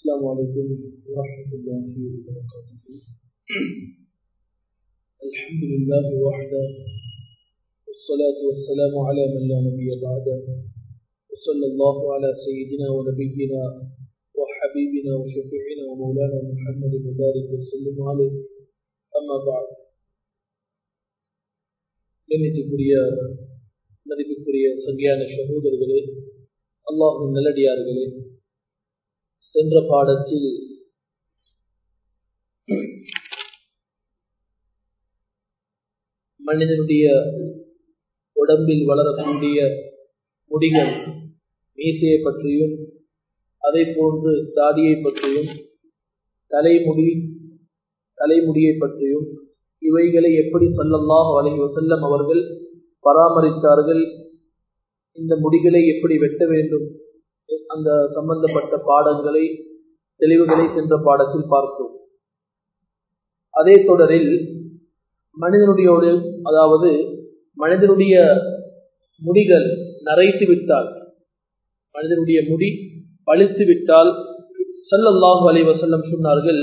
السلام عليكم ورحمة الله وبركاته الحمد لله وحده والصلاة والسلام على من لا نبي بعده وصلى الله على سيدنا ونبينا وحبيبنا وشفيعنا ومولانا محمد مبارك وسلم عليه أما بعد கண்ணியத்துக்குரிய மதிப்புக்குரிய சங்கியான சகோதரர்களே அல்லாஹும் நல்லடியார்களே சென்ற பாடத்தில் மனிதனுடைய உடம்பில் வளரக்கூடிய முடிகள் மீசையை பற்றியும் அதை போன்று தாடியை பற்றியும் தலைமுடி தலைமுடியை பற்றியும் இவைகளை எப்படி சொல்லல்லாஹ் அலைஹி வசல்லம் அவர்கள் பராமரித்தார்கள் இந்த முடிகளை எப்படி வெட்ட வேண்டும் அந்த சம்பந்தப்பட்ட பாடங்களை தெளிவுகளை சென்ற பாடத்தில் பார்த்தோம் அதே தொடரில் மனிதனுடைய அதாவது மனிதனுடைய முடிகள் நரைத்து விட்டால் மனிதனுடைய முடி பழித்து விட்டால் சல்லல்லாஹு அலை வசல்லம் சொன்னார்கள்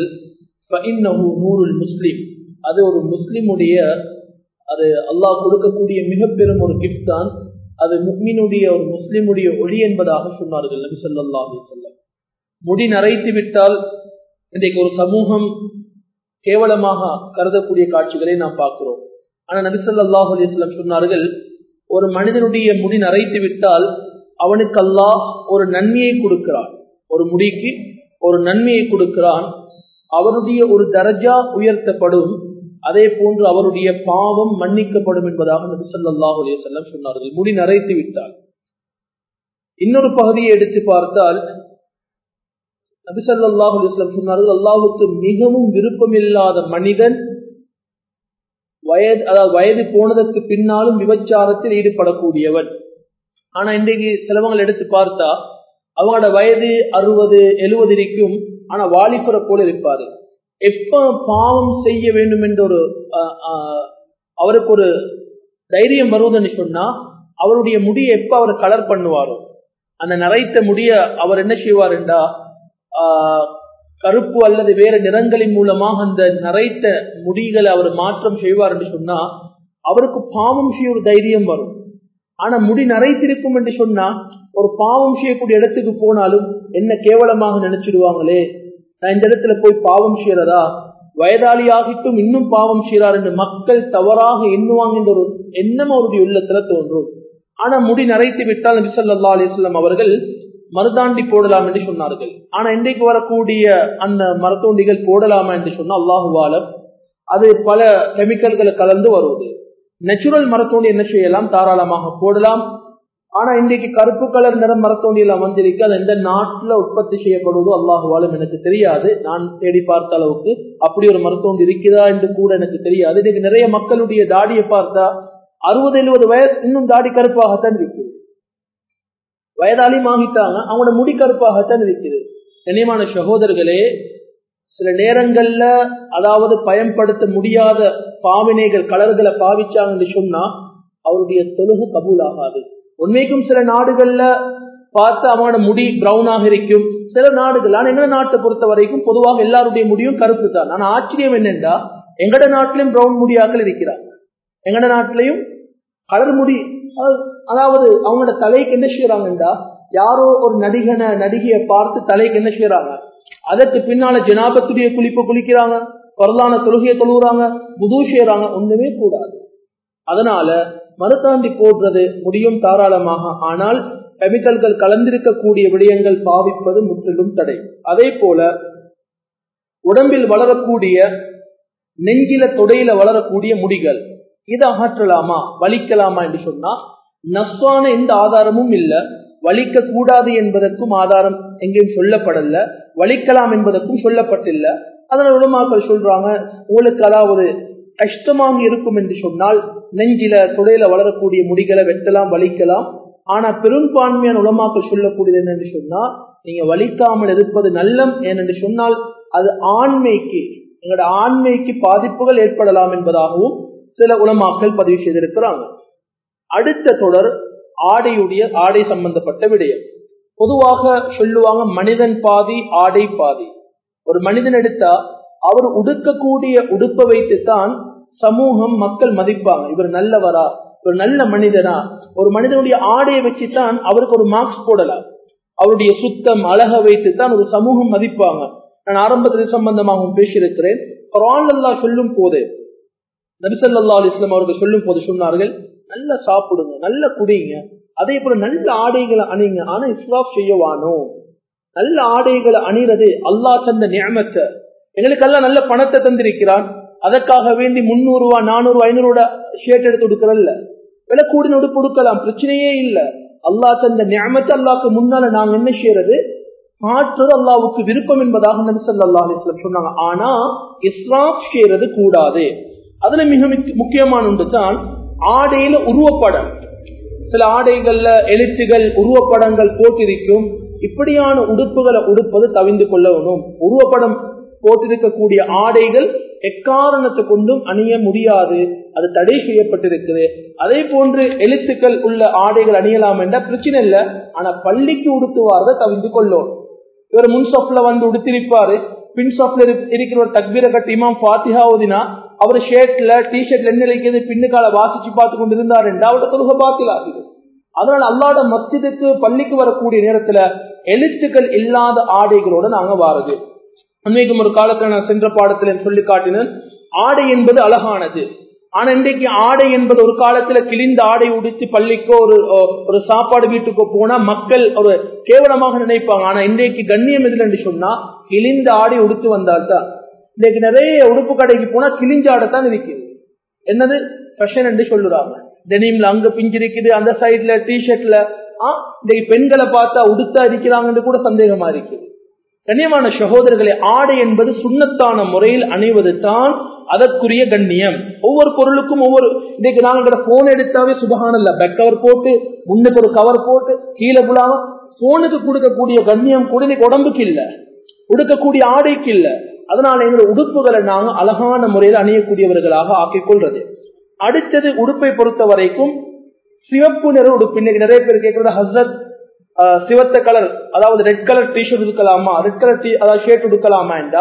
நூறுல் முஸ்லிம் அது ஒரு முஸ்லிமுடைய அது அல்லாஹ் கொடுக்கக்கூடிய மிக பெரும் ஒரு கிஃப்ட் தான் அது முக்மினுடைய ஒரு முஸ்லிமுடைய ஒளி என்பதாக சொன்னார்கள் நபி சொல்லா அலி சொல்லம் முடி நரைத்து விட்டால் இன்றைக்கு ஒரு சமூகம் கேவலமாக கருதக்கூடிய காட்சிகளை நாம் பார்க்கிறோம் ஆனா நபி சொல்லாஹு அலிஸ்லாம் சொன்னார்கள் ஒரு மனிதனுடைய முடி நரைத்து விட்டால் அவனுக்கு அல்லாஹ் ஒரு நன்மையை கொடுக்கிறான் ஒரு முடிக்கு ஒரு நன்மையை கொடுக்கிறான் அவருடைய ஒரு தரஜா உயர்த்தப்படும் அதே போன்று அவருடைய பாவம் மன்னிக்கப்படும் என்பதாக நபி சொல்லாஹு அலையம் சொன்னார்கள் முடி நரைத்து விட்டால் இன்னொரு பகுதியை எடுத்து பார்த்தால் நபி சொல்லாஹு அலிஸ்லாம் சொன்னார்கள் அல்லாஹுக்கு மிகவும் விருப்பமில்லாத மனிதன் வயது அதாவது வயது போனதற்கு பின்னாலும் விபச்சாரத்தில் ஈடுபடக்கூடியவன் ஆனா இன்றைக்கு சிலவங்கள் எடுத்து பார்த்தா அவங்களோட வயது அறுபது எழுபது இருக்கும் ஆனா வாலிபுற போல இருப்பாரு எப்ப பாவம் செய்ய வேண்டும் என்ற ஒரு அவருக்கு ஒரு தைரியம் வருவதுன்னு சொன்னா அவருடைய முடியை எப்ப அவர் கலர் பண்ணுவாரோ அந்த நரைத்த முடிய அவர் என்ன செய்வார் என்றா கருப்பு அல்லது வேற நிறங்களின் மூலமாக அந்த நரைத்த முடிகளை அவர் மாற்றம் செய்வார் என்று சொன்னா அவருக்கு பாவம் செய்ய ஒரு தைரியம் வரும் ஆனா முடி நரைத்திருக்கும் என்று சொன்னா ஒரு பாவம் செய்யக்கூடிய இடத்துக்கு போனாலும் என்ன கேவலமாக நினைச்சிடுவாங்களே நான் இந்த இடத்துல போய் பாவம் செய்யறதா வயதாளி ஆகிட்டும் இன்னும் பாவம் செய்யறார் என்று மக்கள் தவறாக எண்ணுவாங்க என்ற ஒரு எண்ணம் அவருடைய உள்ளத்துல தோன்றும் ஆனா முடி நரைத்து விட்டால் நபி சொல்லா அலிஸ்லாம் அவர்கள் மருதாண்டி போடலாம் என்று சொன்னார்கள் ஆனா இன்றைக்கு வரக்கூடிய அந்த மரத்தோண்டிகள் போடலாமா என்று சொன்னா அல்லாஹுவாலம் அது பல கெமிக்கல்களை கலந்து வருவது நேச்சுரல் மரத்தோண்டி என்ன செய்யலாம் தாராளமாக போடலாம் ஆனா இன்றைக்கு கருப்பு கலர் நிறம் மரத்தோண்டி எல்லாம் வந்திருக்கு அது எந்த நாட்டுல உற்பத்தி செய்யப்படுவதோ அல்லாஹுவாலும் எனக்கு தெரியாது நான் தேடி பார்த்த அளவுக்கு அப்படி ஒரு மரத்தோண்டி இருக்குதா என்று கூட எனக்கு தெரியாது இன்னைக்கு நிறைய மக்களுடைய தாடியை பார்த்தா அறுபது எழுபது வயசு இன்னும் தாடி கருப்பாகத்தான் இருக்குது வயதாலையும் ஆகிட்டாங்க அவங்களோட முடி கருப்பாகத்தான் இருக்குது கண்ணியமான சகோதரர்களே சில நேரங்கள்ல அதாவது பயன்படுத்த முடியாத பாவினைகள் கலர்களை பாவிச்சாங்கன்னு சொன்னா அவருடைய தொழுகு கபூல் ஆகாது உண்மைக்கும் சில நாடுகள்ல பார்த்து அவனோட முடி பிரவுனாக இருக்கும் சில நாடுகள் ஆனா எங்க நாட்டை பொறுத்த வரைக்கும் பொதுவாக எல்லாருடைய முடியும் கருப்பு தான் ஆனா ஆச்சரியம் என்னென்றா எங்கட நாட்டிலையும் பிரவுன் முடியாக்கள் இருக்கிறாங்க எங்கட நாட்டிலையும் கலர் முடி அதாவது அவங்களோட தலைக்கு என்ன செய்யறாங்கன்றா யாரோ ஒரு நடிகனை நடிகையை பார்த்து தலைக்கு என்ன செய்யறாங்க அதற்கு பின்னால ஜனாபத்துடைய குளிப்பு குளிக்கிறாங்க பரலான தொழுகையை தொழுகிறாங்க புது செய்யறாங்க ஒண்ணுமே கூடாது அதனால மறுத்தாண்டி போடுறது முடியும் தாராளமாக ஆனால் கெமிக்கல்கள் கலந்திருக்கக்கூடிய விடயங்கள் பாவிப்பது முற்றிலும் தடை அதே போல உடம்பில் வளரக்கூடிய நெஞ்சில தொடையில வளரக்கூடிய முடிகள் இதை அகற்றலாமா வலிக்கலாமா என்று சொன்னா நஸ்வான எந்த ஆதாரமும் இல்லை வலிக்க கூடாது என்பதற்கும் ஆதாரம் எங்கேயும் சொல்லப்படல வலிக்கலாம் என்பதற்கும் சொல்லப்பட்டில்ல அதனால் உலமாக்கள் சொல்றாங்க உங்களுக்கு அதாவது கஷ்டமாக இருக்கும் என்று சொன்னால் நெஞ்சில தொடையில வளரக்கூடிய முடிகளை வெட்டலாம் வலிக்கலாம் ஆனா பெரும்பான்மையான உலமாக்கள் சொல்லக்கூடியது என்னென்று சொன்னா நீங்க வலிக்காமல் இருப்பது நல்லம் ஏனென்று சொன்னால் அது ஆண்மைக்கு எங்களோட ஆண்மைக்கு பாதிப்புகள் ஏற்படலாம் என்பதாகவும் சில உலமாக்கள் பதிவு செய்திருக்கிறாங்க அடுத்த தொடர் ஆடையுடைய ஆடை சம்பந்தப்பட்ட விடயம் பொதுவாக சொல்லுவாங்க மனிதன் பாதி ஆடை பாதி ஒரு மனிதன் எடுத்தா அவர் உடுக்கக்கூடிய உடுப்பை வைத்துத்தான் சமூகம் மக்கள் மதிப்பாங்க இவர் நல்லவரா ஒரு நல்ல மனிதனா ஒரு மனிதனுடைய ஆடையை வச்சுதான் அவருக்கு ஒரு மார்க்ஸ் போடலாம் அவருடைய சுத்தம் அழக வைத்துத்தான் ஒரு சமூகம் மதிப்பாங்க நான் ஆரம்பத்தில் சம்பந்தமாகவும் பேசியிருக்கிறேன் குரான் அல்லா சொல்லும் போது நபிசல்லா அலிஸ்லாம் அவர்கள் சொல்லும் போது சொன்னார்கள் நல்லா சாப்பிடுங்க நல்லா குடிங்க அதே போல நல்ல ஆடைகளை அணிங்க ஆனா இஸ்லாப் செய்யவானோ நல்ல ஆடைகளை அணிறது அல்லா தந்த நியமத்தை எங்களுக்கெல்லாம் நல்ல பணத்தை தந்திருக்கிறான் அதற்காக வேண்டி முன்னூறு ரூபா நானூறு ஐநூறு ரூபா ஷர்ட் எடுத்து கொடுக்கறல்ல விலை கூடின உடுப்பு கொடுக்கலாம் பிரச்சனையே இல்ல அல்லா தந்த நியமத்தை அல்லாக்கு முன்னால நாங்க என்ன செய்யறது மாற்றுறது அல்லாவுக்கு விருப்பம் என்பதாக நபி சொல்லா அலிஸ்லாம் சொன்னாங்க ஆனா இஸ்லாம் செய்யறது கூடாது அதுல மிக முக்கியமான ஒன்று தான் ஆடையில உருவப்படம் சில ஆடைகள்ல எழுத்துகள் உருவப்படங்கள் போட்டிருக்கும் இப்படியான உடுப்புகளை உடுப்பது தவிந்து கொள்ளணும் உருவப்படம் போட்டிருக்கக்கூடிய ஆடைகள் எக்காரணத்தை கொண்டும் அணிய முடியாது அது தடை செய்யப்பட்டிருக்குது அதே போன்று எழுத்துக்கள் உள்ள ஆடைகள் அணியலாம் என்ற பிரச்சனை இல்லை ஆனா பள்ளிக்கு உடுத்துவார்கள் தவிந்து கொள்ளும் இவர் முன்சாப்ல வந்து உடுத்திருப்பாரு பின் சாப்ல இருக்கிற ஒரு தக்பீரை கட்டி இமாம் ஃபாத்திஹா ஓதினா அவர் ஷர்ட்ல டி ஷர்ட்ல என்ன இழைக்கிறது பின்னுக்கால வாசிச்சு பார்த்து கொண்டு இருந்தார் என்றா அவரோட தொழுக பாத்திலாகுது அதனால அல்லாட மஸ்ஜிதுக்கு பள்ளிக்கு வரக்கூடிய நேரத்துல எழுத்துக்கள் இல்லாத ஆடைகளோட நாங்க வாரது உண்மைக்கும் ஒரு காலத்துல நான் சென்ற பாடத்துல சொல்லி காட்டினேன் ஆடை என்பது அழகானது ஆனா இன்றைக்கு ஆடை என்பது ஒரு காலத்துல கிழிந்த ஆடை உடித்து பள்ளிக்கோ ஒரு ஒரு சாப்பாடு வீட்டுக்கோ போனா மக்கள் ஒரு கேவலமாக நினைப்பாங்க ஆனா இன்றைக்கு கண்ணியம் எதில் என்று சொன்னா கிழிந்த ஆடை உடுத்து வந்தால்தான் இன்னைக்கு நிறைய உடுப்பு கடைக்கு போனா கிழிஞ்ச ஆடை தான் இருக்குது என்னது ஃபேஷன் என்று சொல்லுறாங்க டெனிம்ல அங்க பிஞ்சு இருக்குது அந்த சைட்ல டிஷர்ட்ல ஆஹ் இன்னைக்கு பெண்களை பார்த்தா உடுத்தா இருக்கிறாங்கன்னு கூட சந்தேகமா இருக்குது கண்ணியமான சகோதரர்களை ஆடை என்பது சுண்ணத்தான முறையில் அணிவது தான் அதற்குரிய கண்ணியம் ஒவ்வொரு பொருளுக்கும் ஒவ்வொரு இன்னைக்கு நாங்க போன் எடுத்தாவே சுபகானல்ல பேக் கவர் போட்டு முன்னுக்கு ஒரு கவர் போட்டு கீழே விழாம போனுக்கு கொடுக்கக்கூடிய கண்ணியம் கூட இன்னைக்கு உடம்புக்கு இல்ல உடுக்கக்கூடிய ஆடைக்கு இல்ல அதனால எங்களோட உடுப்புகளை நாங்க அழகான முறையில் அணியக்கூடியவர்களாக ஆக்கிக் கொள்றது அடுத்தது உடுப்பை பொறுத்த வரைக்கும் சிவப்பு நிற உடுப்பு இன்னைக்கு நிறைய பேர் கேட்கறது ஹசரத் சிவத்த கலர் அதாவது ரெட் கலர் டிஷர்ட் உடுக்கலாமா ரெட் கலர் டி அதாவது ஷர்ட் உடுக்கலாமா என்றா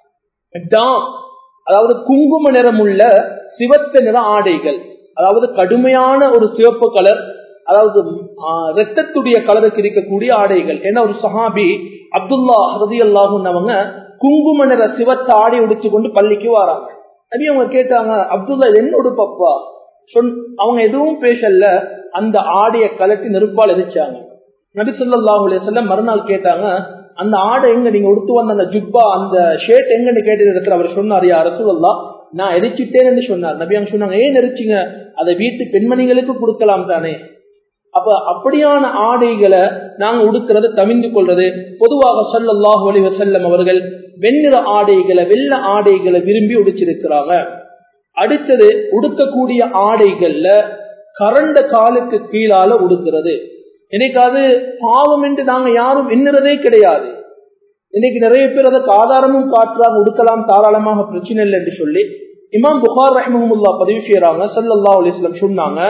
டார்க் அதாவது குங்கும நிறம் உள்ள சிவத்த நிற ஆடைகள் அதாவது கடுமையான ஒரு சிவப்பு கலர் அதாவது ரத்தத்துடைய கலருக்கு இருக்கக்கூடிய ஆடைகள் ஏன்னா ஒரு சஹாபி அப்துல்லா ஹரதி அல்லாஹுன்னவங்க குங்கும நிற சிவத்த ஆடை உடிச்சு கொண்டு பள்ளிக்கு வராங்க நபி அவங்க கேட்டாங்க அப்துல்லா இது என்ன உடுப்பப்பா சொன் அவங்க எதுவும் பேசல அந்த ஆடைய கலட்டி நெருப்பால் எதிர்ச்சாங்க நபி சொல்லாஹு சொல்ல மறுநாள் கேட்டாங்க அந்த ஆடை எங்க நீங்க உடுத்து வந்த அந்த ஜுப்பா அந்த ஷேட் எங்கன்னு கேட்டு இருக்கிற அவர் சொன்னார் யா ரசூல்லா நான் எரிச்சிட்டேன்னு சொன்னார் நபி அவங்க சொன்னாங்க ஏன் எரிச்சிங்க அதை வீட்டு பெண்மணிகளுக்கு கொடுக்கலாம் தானே அப்ப அப்படியான ஆடைகளை நாங்க உடுக்கிறது தவிந்து கொள்றது பொதுவாக சொல்லல்லாஹு அலி வசல்லம் அவர்கள் வெண்ணிற ஆடைகளை வெள்ள ஆடைகளை விரும்பி உடிச்சிருக்கிறாங்க அடுத்தது உடுக்கக்கூடிய ஆடைகள்ல கரண்ட காலுக்கு கீழால உடுக்கிறது இன்னைக்கு அது பாவம் என்று நாங்க யாரும் எண்ணுறதே கிடையாது இன்னைக்கு நிறைய பேர் அதற்கு ஆதாரமும் காட்டுறாங்க உடுக்கலாம் தாராளமாக பிரச்சனை இல்லை என்று சொல்லி இமாம் புகார் ரஹ்மஹமுல்லா பதிவு செய்யறாங்க சல்லல்லா அலிஸ்லம் சொன்னாங்க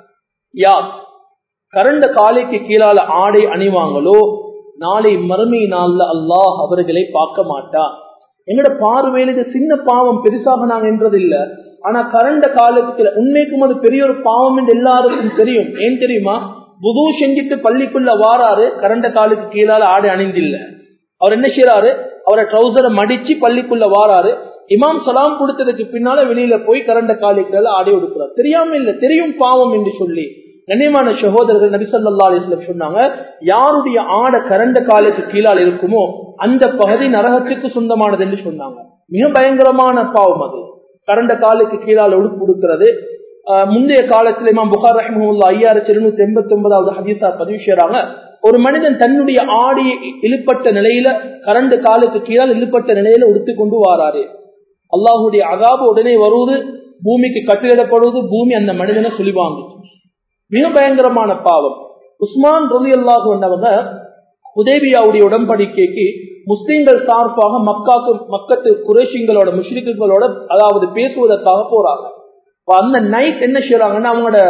யா கரண்ட காலைக்கு கீழால ஆடை அணிவாங்களோ நாளை மறுமை நாள்ல அல்லாஹ் அவர்களை பார்க்க மாட்டா எங்கட பார்வையில இது சின்ன பாவம் பெருசாக நாங்க என்றது இல்ல ஆனா கரண்ட காலத்துக்கு உண்மைக்கும் அது பெரிய ஒரு பாவம் என்று எல்லாருக்கும் தெரியும் ஏன் தெரியுமா புது செஞ்சுட்டு பள்ளிக்குள்ள வாராரு கரண்ட காலுக்கு கீழால ஆடை அணிந்தில்ல அவர் என்ன செய்யறாரு அவரை ட்ரௌசரை மடிச்சு பள்ளிக்குள்ள வாராரு இமாம் சலாம் கொடுத்ததுக்கு பின்னால வெளியில போய் கரண்ட காலுக்கு ஆடை கொடுக்கிறார் தெரியாம இல்ல தெரியும் பாவம் என்று சொல்லி கண்ணியமான சகோதரர்கள் நபிசல்லா அலிஸ்லம் சொன்னாங்க யாருடைய ஆடை கரண்ட காலுக்கு கீழால் இருக்குமோ அந்த பகுதி நரகத்துக்கு சொந்தமானது என்று சொன்னாங்க மிக பயங்கரமான பாவம் அது கரண்ட காலுக்கு கீழால் உடுப்பு உடுக்கிறது முந்தைய காலத்தில் இமாம் புகார் ரஹமுல்லா ஐயாயிரத்தி இருநூத்தி எண்பத்தி ஒன்பதாவது ஹதீஸா பதிவு செய்யறாங்க ஒரு மனிதன் தன்னுடைய ஆடியை இழுப்பட்ட நிலையில கரண்டு காலுக்கு கீழால் இழுப்பட்ட நிலையில உடுத்து கொண்டு வாராரு அல்லாஹுடைய அகாபு உடனே வருவது பூமிக்கு கட்டிடப்படுவது பூமி அந்த மனிதனை சுழிவாங்க மிக பயங்கரமான பாவம் உஸ்மான் ரவி அல்லாஹு வந்தவங்க உதேபியாவுடைய உடன்படிக்கைக்கு முஸ்லீம்கள் சார்பாக மக்காக்கு மக்கத்து குரேஷிங்களோட முஷ்ரிக்குகளோட அதாவது பேசுவதற்காக போறாங்க அந்த நைட் என்ன செய்யறாங்கன்னா அவங்களோட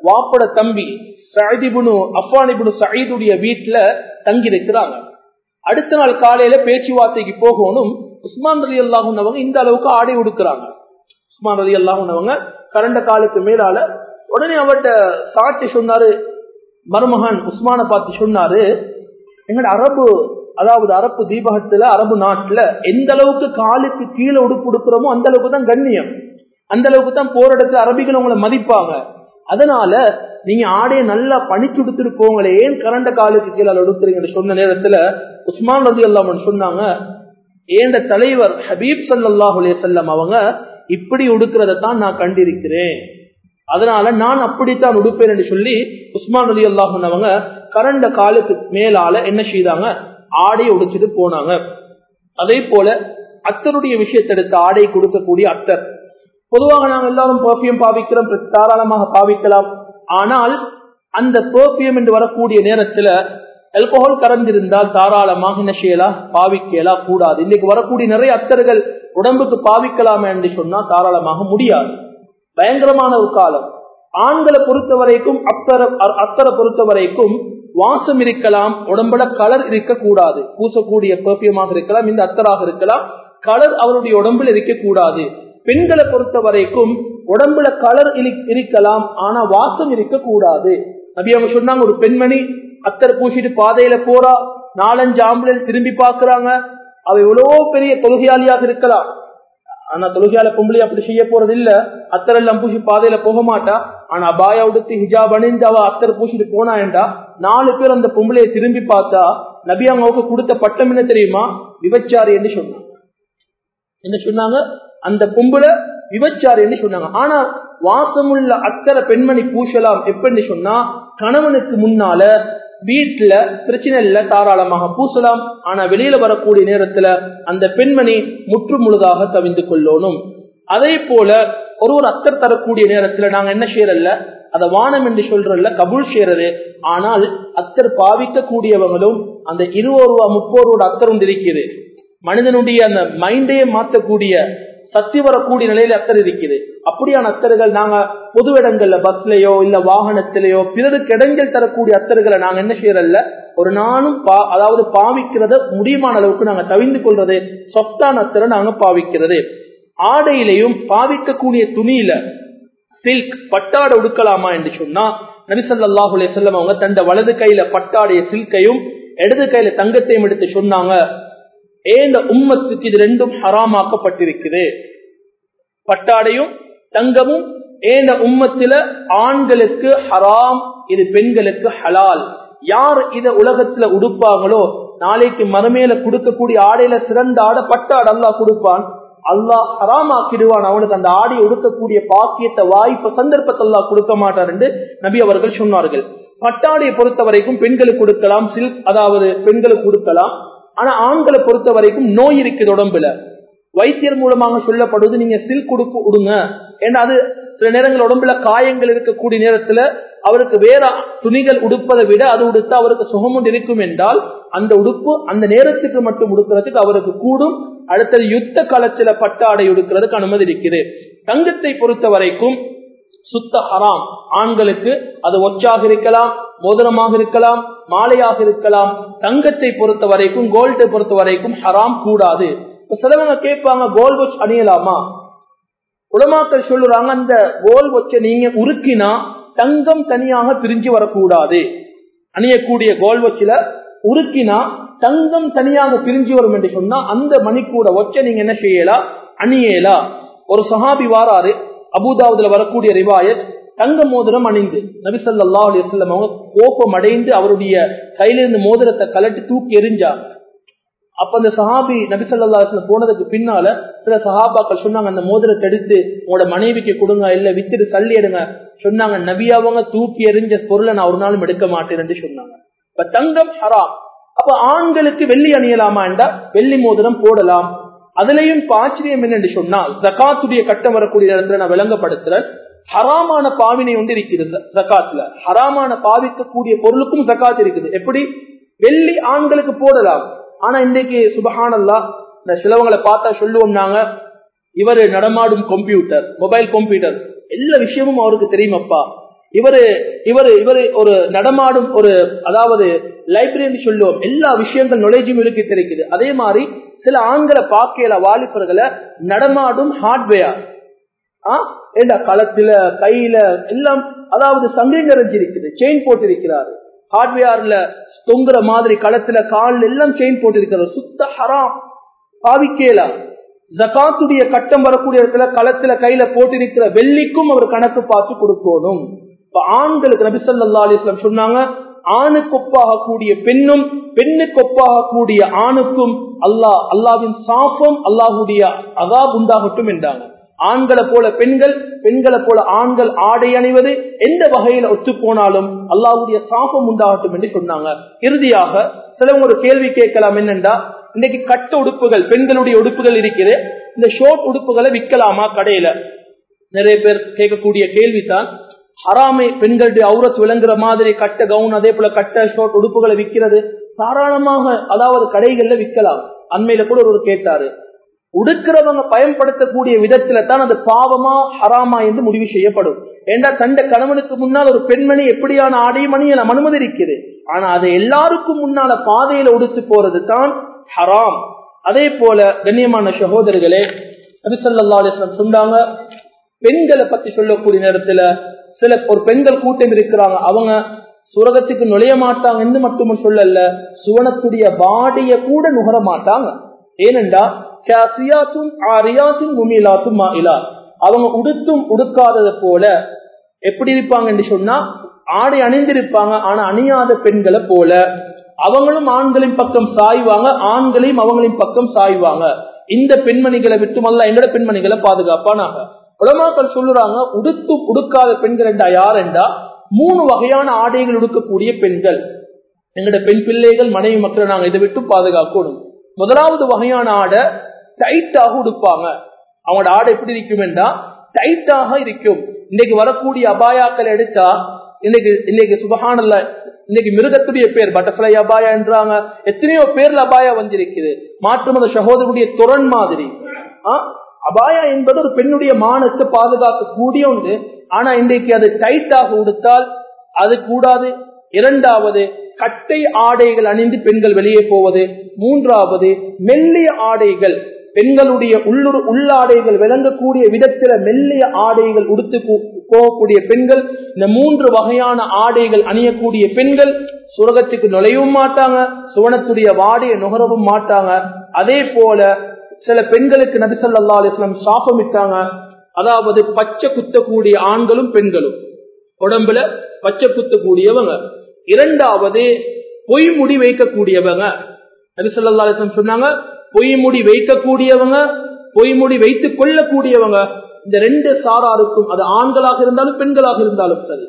வாப்பட தம்பி சயிதிபுனு அஃபானிபுனு சயீதுடைய வீட்டுல தங்கி இருக்கிறாங்க அடுத்த நாள் காலையில பேச்சுவார்த்தைக்கு போகணும் உஸ்மான் ரதி அல்லாஹுன்னவங்க இந்த அளவுக்கு ஆடை உடுக்கிறாங்க உஸ்மான் ரதி அல்லாஹுன்னவங்க கரண்ட காலுக்கு மேலால உடனே அவர்கிட்ட சாட்சி சொன்னாரு மருமகன் உஸ்மான பார்த்து சொன்னாரு எங்கட அரபு அதாவது அரபு தீபகத்துல அரபு நாட்டுல எந்த அளவுக்கு காலுக்கு கீழே உடுப்பு உடுக்கிறோமோ அந்த அளவுக்கு தான் கண்ணியம் அந்த அளவுக்கு தான் போற இடத்துல அரபிகள் உங்களை மதிப்பாங்க அதனால நீங்க ஆடையை நல்லா பணிச்சு கொடுத்துட்டு போங்களே ஏன் கரண்ட காலுக்கு கீழே உடுக்குறீங்கன்னு சொன்ன நேரத்துல உஸ்மான் ரதி அல்லாமன் சொன்னாங்க ஏண்ட தலைவர் ஹபீப் சல்லாஹ் செல்லம் அவங்க இப்படி உடுக்கிறத தான் நான் கண்டிருக்கிறேன் அதனால நான் அப்படித்தான் உடுப்பேன் என்று சொல்லி உஸ்மான் அலி அல்லாஹன் அவங்க கரண்ட காலுக்கு மேலால என்ன செய்தாங்க ஆடையை உடைச்சிட்டு போனாங்க அதே போல அத்தருடைய விஷயத்தை எடுத்து ஆடை கொடுக்கக்கூடிய அத்தர் பொதுவாக நாங்கள் எல்லாரும் பர்ஃபியம் பாவிக்கிறோம் தாராளமாக பாவிக்கலாம் ஆனால் அந்த பர்ஃபியம் என்று வரக்கூடிய நேரத்துல அல்கோஹால் கறந்திருந்தால் தாராளமாக என்ன செய்யலாம் பாவிக்கலாம் கூடாது இன்னைக்கு வரக்கூடிய நிறைய அத்தர்கள் உடம்புக்கு பாவிக்கலாமே என்று சொன்னா தாராளமாக முடியாது பயங்கரமான ஒரு காலம் ஆண்களை பொறுத்த வரைக்கும் அத்தர அத்தரை பொறுத்த வரைக்கும் வாசம் இருக்கலாம் உடம்புல கலர் இருக்கக்கூடாது பூசக்கூடிய பர்ஃபியமாக இருக்கலாம் இந்த அத்தராக இருக்கலாம் கலர் அவருடைய உடம்புல இருக்கக்கூடாது பெண்களை பொறுத்த வரைக்கும் உடம்புல கலர் இருக்கலாம் ஆனா வாசம் இருக்கக்கூடாது நபி அவங்க சொன்னாங்க ஒரு பெண்மணி அத்தர் பூசிட்டு பாதையில போறா நாலஞ்சு ஆம்புலன்ஸ் திரும்பி பாக்குறாங்க அவ எவ்வளவோ பெரிய தொழுகையாளியாக இருக்கலாம் ஆனா தொழுகையால பொம்பளை அப்படி செய்ய போறது இல்ல அத்தர் எல்லாம் பூசி பாதையில போக மாட்டா ஆனா அபாயா உடுத்து ஹிஜாப் அணிந்து அவ அத்தர் பூசிட்டு போனாயண்டா நாலு பேர் அந்த பொம்பளையை திரும்பி பார்த்தா நபி அவங்க கொடுத்த பட்டம் என்ன தெரியுமா விபச்சாரி என்று சொன்னாங்க என்ன சொன்னாங்க அந்த பொம்பளை விபச்சாரி என்று சொன்னாங்க ஆனா வாசமுள்ள அத்தரை பெண்மணி பூசலாம் எப்படின்னு சொன்னா கணவனுக்கு முன்னால வீட்டுல பிரச்சனை இல்ல தாராளமாக பூசலாம் ஆனா வெளியில வரக்கூடிய நேரத்துல அந்த பெண்மணி முற்று முழுதாக தவிந்து கொள்ளணும் அதே போல ஒரு ஒரு அத்தர் தரக்கூடிய நேரத்துல நாங்க என்ன செய்யறல்ல அதை வானம் என்று சொல்றல்ல கபூல் செய்யறது ஆனால் அத்தர் பாவிக்க கூடியவங்களும் அந்த இருபது ரூபா முப்பது ரூபா அத்தர் ஒன்று இருக்குது மனிதனுடைய அந்த மைண்டையே மாற்றக்கூடிய சக்தி வரக்கூடிய நிலையில அத்தர் இருக்குது அப்படியான அத்தர்கள் நாங்க பொது இடங்கள்ல பஸ்லயோ இல்ல வாகனத்திலேயோ பிறருக்கு இடைஞ்சல் தரக்கூடிய அத்தர்களை நாங்க என்ன செய்யறல்ல ஒரு நாளும் பா அதாவது பாவிக்கிறத முடியுமான அளவுக்கு நாங்க தவிந்து கொள்றது சொப்தான அத்தரை நாங்க பாவிக்கிறது ஆடையிலையும் பாவிக்கக்கூடிய துணியில சில்க் பட்டாடை உடுக்கலாமா என்று சொன்னா நபிசல்லாஹுலே செல்லம் அவங்க தந்த வலது கையில பட்டாடைய சில்கையும் இடது கையில தங்கத்தையும் எடுத்து சொன்னாங்க ஏந்த உம்மத்துக்கு இது ரெண்டும் ஹராமாக்கப்பட்டிருக்குது பட்டாடையும் தங்கமும் ஏந்த உம்மத்தில ஆண்களுக்கு ஹராம் இது பெண்களுக்கு ஹலால் யார் இத உலகத்துல உடுப்பாங்களோ நாளைக்கு மறுமையில கொடுக்கக்கூடிய ஆடையில சிறந்த ஆடை பட்டாடு அல்லாஹ் கொடுப்பான் அல்லாஹ் ஹராமாக்கிடுவான் அவனுக்கு அந்த ஆடையை உடுக்கக்கூடிய பாக்கியத்தை வாய்ப்பு சந்தர்ப்பத்தை அல்லாஹ் கொடுக்க மாட்டார் என்று நபி அவர்கள் சொன்னார்கள் பட்டாடையை பொறுத்த வரைக்கும் பெண்களுக்கு கொடுக்கலாம் சில்க் அதாவது பெண்களுக்கு கொடுக்கலாம் ஆனா ஆண்களை பொறுத்த வரைக்கும் நோய் இருக்குது உடம்புல வைத்தியர் மூலமாக சொல்லப்படுவது நீங்க சில்க் உடுப்பு உடுங்க ஏன்னா அது சில நேரங்கள் உடம்புல காயங்கள் இருக்கக்கூடிய நேரத்துல அவருக்கு வேற துணிகள் உடுப்பதை விட அது உடுத்தா அவருக்கு சுகமுண்டு இருக்கும் என்றால் அந்த உடுப்பு அந்த நேரத்துக்கு மட்டும் உடுக்கிறதுக்கு அவருக்கு கூடும் அடுத்தது யுத்த காலத்துல பட்டாடை உடுக்கிறதுக்கு அனுமதி இருக்குது தங்கத்தை பொறுத்த வரைக்கும் சுத்த ஹராம் ஆண்களுக்கு அது ஒச்சாக இருக்கலாம் மோதிரமாக இருக்கலாம் மாலையாக இருக்கலாம் தங்கத்தை பொறுத்த வரைக்கும் கோல்டை பொறுத்த வரைக்கும் ஹராம் கூடாது இப்ப சிலவங்க கேட்பாங்க கோல் வச் அணியலாமா உலமாக்கள் சொல்லுறாங்க அந்த கோல் வச்ச நீங்க உருக்கினா தங்கம் தனியாக பிரிஞ்சு வரக்கூடாது அணியக்கூடிய கோல் வச்சில உருக்கினா தங்கம் தனியாக பிரிஞ்சு வரும் என்று சொன்னா அந்த மணிக்கூட வச்ச நீங்க என்ன செய்யலாம் அணியலா ஒரு சஹாபி வாராரு அபுதாவுதுல வரக்கூடிய ரிவாயத் தங்க மோதிரம் அணிந்து நபிசல்லா அலிஸ்லம் அவங்க கோபம் அடைந்து அவருடைய கையிலிருந்து மோதிரத்தை கலட்டி தூக்கி எரிஞ்சாங்க அப்ப அந்த சஹாபி நபிசல்லா அலிஸ்லம் போனதுக்கு பின்னால சில சஹாபாக்கள் சொன்னாங்க அந்த மோதிரத்தை எடுத்து உங்களோட மனைவிக்கு கொடுங்க இல்ல வித்துட்டு தள்ளி எடுங்க சொன்னாங்க நபியாவங்க தூக்கி எறிஞ்ச பொருளை நான் ஒரு நாளும் எடுக்க மாட்டேன் என்று சொன்னாங்க இப்ப தங்கம் ஹராம் அப்ப ஆண்களுக்கு வெள்ளி அணியலாமா என்றா வெள்ளி மோதிரம் போடலாம் அதுலயும் ஆச்சரியம் என்னன்னு சொன்னால் ஜக்காத்துடைய கட்டம் வரக்கூடிய இடத்துல நான் விளங்கப்படுத்துறேன் ஹராமான பாவினை ஒன்று இருக்கிறது ஜக்காத்துல ஹராமான பாவிக்கக்கூடிய பொருளுக்கும் ஜக்காத் இருக்குது எப்படி வெள்ளி ஆண்களுக்கு போடலாம் ஆனா இன்றைக்கு சுபஹானல்லா இந்த சிலவங்களை பார்த்தா சொல்லுவோம் நாங்க இவர் நடமாடும் கம்ப்யூட்டர் மொபைல் கம்ப்யூட்டர் எல்லா விஷயமும் அவருக்கு தெரியுமப்பா இவரு இவரு இவரு ஒரு நடமாடும் ஒரு அதாவது லைப்ரரி சொல்லுவோம் எல்லா விஷயங்கள் நுழைஞ்சும் இருக்கு தெரிக்குது அதே மாதிரி சில ஆண்களை பார்க்கல வாலிபர்களை நடமாடும் ஹார்ட்வேர் ஏண்டா களத்துல கையில எல்லாம் அதாவது சங்கை நிறைஞ்சிருக்குது செயின் போட்டிருக்கிறாரு ஹார்ட்வேர்ல தொங்குற மாதிரி களத்துல கால் எல்லாம் செயின் போட்டிருக்கிறார் சுத்த ஹராம் பாவிக்கேலாம் ஜகாத்துடைய கட்டம் வரக்கூடிய இடத்துல களத்துல கையில போட்டிருக்கிற வெள்ளிக்கும் அவர் கணக்கு பார்த்து கொடுக்கணும் இப்ப ஆண்களுக்கு நபிசல்லா அலிஸ்லாம் சொன்னாங்க ஆணுக்கு ஒப்பாக கூடிய பெண்ணும் பெண்ணுக்கு ஒப்பாக கூடிய ஆணுக்கும் அல்லாஹ் அல்லாவின் சாபம் அல்லாஹுடைய அதா உண்டாகட்டும் என்றாங்க ஆண்களை போல பெண்கள் பெண்களை போல ஆண்கள் ஆடை அணிவது எந்த வகையில ஒத்து போனாலும் அல்லாஹுடைய சாபம் உண்டாகட்டும் என்று சொன்னாங்க இறுதியாக சிலவங்க ஒரு கேள்வி கேட்கலாம் என்னண்டா இன்னைக்கு கட்ட உடுப்புகள் பெண்களுடைய உடுப்புகள் இருக்குது இந்த ஷோர்ட் உடுப்புகளை விற்கலாமா கடையில நிறைய பேர் கேட்கக்கூடிய கேள்விதான் ஹராமை பெண்களுடைய அவுரத் விளங்குற மாதிரி கட்ட கவுன் அதே போல கட்ட ஷோர்ட் உடுப்புகளை விற்கிறது தாராளமாக அதாவது கடைகள்ல விற்கலாம் அண்மையில கூட ஒரு கேட்டாரு உடுக்கிறவங்க பயன்படுத்தக்கூடிய விதத்துல தான் அது பாவமா ஹராமா என்று முடிவு செய்யப்படும் ஏண்டா தந்த கணவனுக்கு முன்னால் ஒரு பெண்மணி எப்படியான ஆடையும் அணியலாம் அனுமதி இருக்குது ஆனா அதை எல்லாருக்கும் முன்னால பாதையில உடுத்து போறது தான் ஹராம் அதே போல கண்ணியமான சகோதரர்களே நபிசல்லா அலிஸ்லாம் சொன்னாங்க பெண்களை பத்தி சொல்லக்கூடிய நேரத்துல சில ஒரு பெண்கள் கூட்டம் இருக்கிறாங்க அவங்க சுரகத்துக்கு நுழைய மாட்டாங்கன்னு மட்டும் சொல்லல சுவனத்துடைய பாடிய கூட நுகர மாட்டாங்க ஏனென்றா காசியாத்தும் ஆரியாத்தும் முமிலாத்தும் மாயிலா அவங்க உடுத்தும் உடுக்காதது போல எப்படி இருப்பாங்க என்று சொன்னா ஆடை அணிந்திருப்பாங்க ஆனா அணியாத பெண்களை போல அவங்களும் ஆண்களின் பக்கம் சாய்வாங்க ஆண்களையும் அவங்களின் பக்கம் சாய்வாங்க இந்த பெண்மணிகளை விட்டுமல்ல எங்கட பெண்மணிகளை பாதுகாப்பானாக உலமாக்கள் சொல்லுறாங்க உடுத்து உடுக்காத பெண்கள் என்றா யார் என்றா மூணு வகையான ஆடைகள் உடுக்கக்கூடிய பெண்கள் எங்கட பெண் பிள்ளைகள் மனைவி மக்களை நாங்க இதை விட்டு பாதுகாக்கணும் முதலாவது வகையான ஆடை டைட்டாக உடுப்பாங்க அவங்களோட ஆடை எப்படி இருக்கும் என்றா டைட்டாக இருக்கும் இன்னைக்கு வரக்கூடிய அபாயாக்கள் எடுத்தா இன்னைக்கு இன்னைக்கு சுபகானல்ல இன்னைக்கு மிருகத்துடைய பேர் பட்டர்ஃபிளை அபாயா என்றாங்க எத்தனையோ பேர்ல அபாயா வந்திருக்குது மாற்று மத சகோதரனுடைய துறன் மாதிரி அபாயா என்பது ஒரு பெண்ணுடைய மானத்தை பாதுகாக்க கூடிய ஒன்று ஆனா இன்றைக்கு அது டைட்டாக உடுத்தால் அது கூடாது இரண்டாவது கட்டை ஆடைகள் அணிந்து பெண்கள் வெளியே போவது மூன்றாவது மெல்லிய ஆடைகள் பெண்களுடைய உள்ளுர் உள்ளாடைகள் விளங்கக்கூடிய விதத்தில மெல்லிய ஆடைகள் உடுத்து போகக்கூடிய பெண்கள் இந்த மூன்று வகையான ஆடைகள் அணியக்கூடிய பெண்கள் சுரகத்துக்கு நுழையவும் மாட்டாங்க சுவனத்துடைய வாடையை நுகரவும் மாட்டாங்க அதே போல சில பெண்களுக்கு நபிசல்லா அலிஸ்லாம் சாபமிட்டாங்க அதாவது பச்சை குத்தக்கூடிய ஆண்களும் பெண்களும் உடம்புல பச்சை குத்தக்கூடியவங்க இரண்டாவது பொய் முடி வைக்கக்கூடியவங்க நபிசல்லா அலிஸ்லாம் சொன்னாங்க பொய்முடி வைக்கக்கூடியவங்க பொய்முடி வைத்துக் கொள்ளக்கூடியவங்க இந்த ரெண்டு சாராருக்கும் அது ஆண்களாக இருந்தாலும் பெண்களாக இருந்தாலும் சரி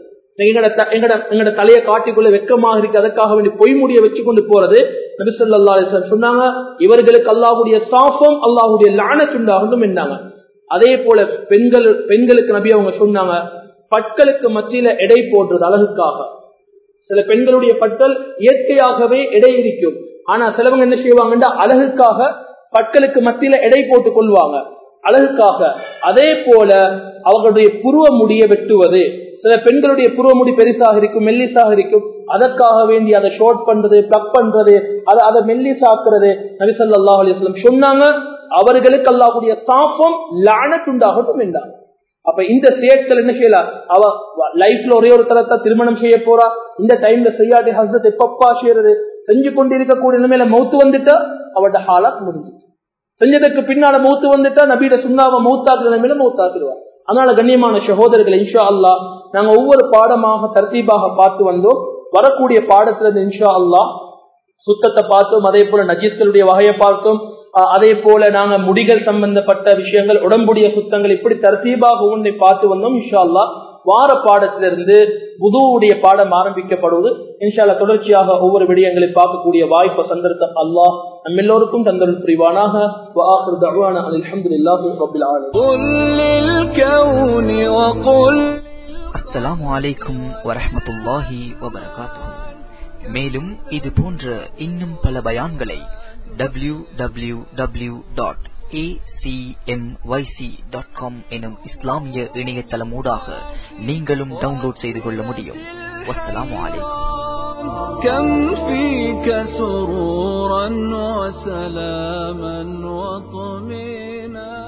எங்கட தலையை காட்டிக்குள்ள வெக்கமாக இருக்கு அதற்காக வேண்டி பொய்முடிய வச்சு கொண்டு போறது நபிசல்லா சொன்னாங்க இவர்களுக்கு அல்லாஹுடைய சாஃபம் அல்லாஹுடைய லானச்சுண்டாகட்டும் என்றாங்க அதே போல பெண்கள் பெண்களுக்கு நபி அவங்க சொன்னாங்க பட்களுக்கு மத்தியில எடை போடுறது அழகுக்காக சில பெண்களுடைய பற்கள் இயற்கையாகவே எடை இருக்கும் ஆனா சிலவங்க என்ன செய்வாங்கன்னா அழகுக்காக பற்களுக்கு மத்தியில எடை போட்டுக் கொள்வாங்க அழகுக்காக அதே போல அவர்களுடைய புருவ முடிய வெட்டுவது சில பெண்களுடைய புருவ முடி பெருசாக இருக்கும் மெல்லிசாக இருக்கும் அதற்காக வேண்டி அதை ஷோர்ட் பண்றது பிளக் பண்றது அதை அதை மெல்லிசாக்குறது நபிசல்லா அலிஸ்லம் சொன்னாங்க அவர்களுக்கு அல்லாஹுடைய சாப்பம் லானத்துண்டாகட்டும் என்றாங்க அப்ப இந்த செயற்கள் என்ன செய்யலாம் அவ லைஃப்ல ஒரே ஒரு தரத்தை திருமணம் செய்ய போறா இந்த டைம்ல செய்யாட்டி ஹஸ்பண்ட் எப்பப்பா செய்யறது செஞ்சு கொண்டு இருக்கக்கூடிய நிலைமையில மௌத்து வந்துட்டா அவட ஹாலாத் முடிஞ்சு செஞ்சதுக்கு பின்னால மௌத்து வந்துட்டா நபீட சுண்ணாவை மௌத்தாக்குற நிலைமையில மௌத்தாக்கிடுவா அதனால கண்ணியமான சகோதரர்கள் இன்ஷா அல்லா நாங்க ஒவ்வொரு பாடமாக தர்த்தீபாக பார்த்து வந்தோம் வரக்கூடிய பாடத்துல இருந்து இன்ஷா அல்லா சுத்தத்தை பார்த்தோம் அதே போல நஜீஸ்களுடைய வகையை பார்த்தோம் அதே போல நாங்க முடிகள் சம்பந்தப்பட்ட விஷயங்கள் உடம்புடைய சுத்தங்கள் இப்படி தர்த்தீபாக ஒன்றை பார்த்து வந்தோம் இன்ஷா அல்லா வார பாடத்திலிருந்து புதுவுடைய பாடம் ஆரம்பிக்கப்படுவது இன்ஷால்லா தொடர்ச்சியாக ஒவ்வொரு விடயங்களை பார்க்கக்கூடிய வாய்ப்பு சந்தர்ப்பம் அல்லாஹ் நம்ம எல்லோருக்கும் தந்தல் புரிவானாக அஸ்ஸலாமு அலைக்கும் வரஹமத்துல்லாஹி வபரகாத்துஹு மேலும் இது போன்ற இன்னும் பல பயான்களை W W W dot dot com எனும் இஸ்லாமிய இணையதளமூடாக நீங்களும் டவுன்லோட் செய்து கொள்ள முடியும் வஸ்ஸலாமு அலைக்கும் كم فيك سرورا وسلاما وطمينا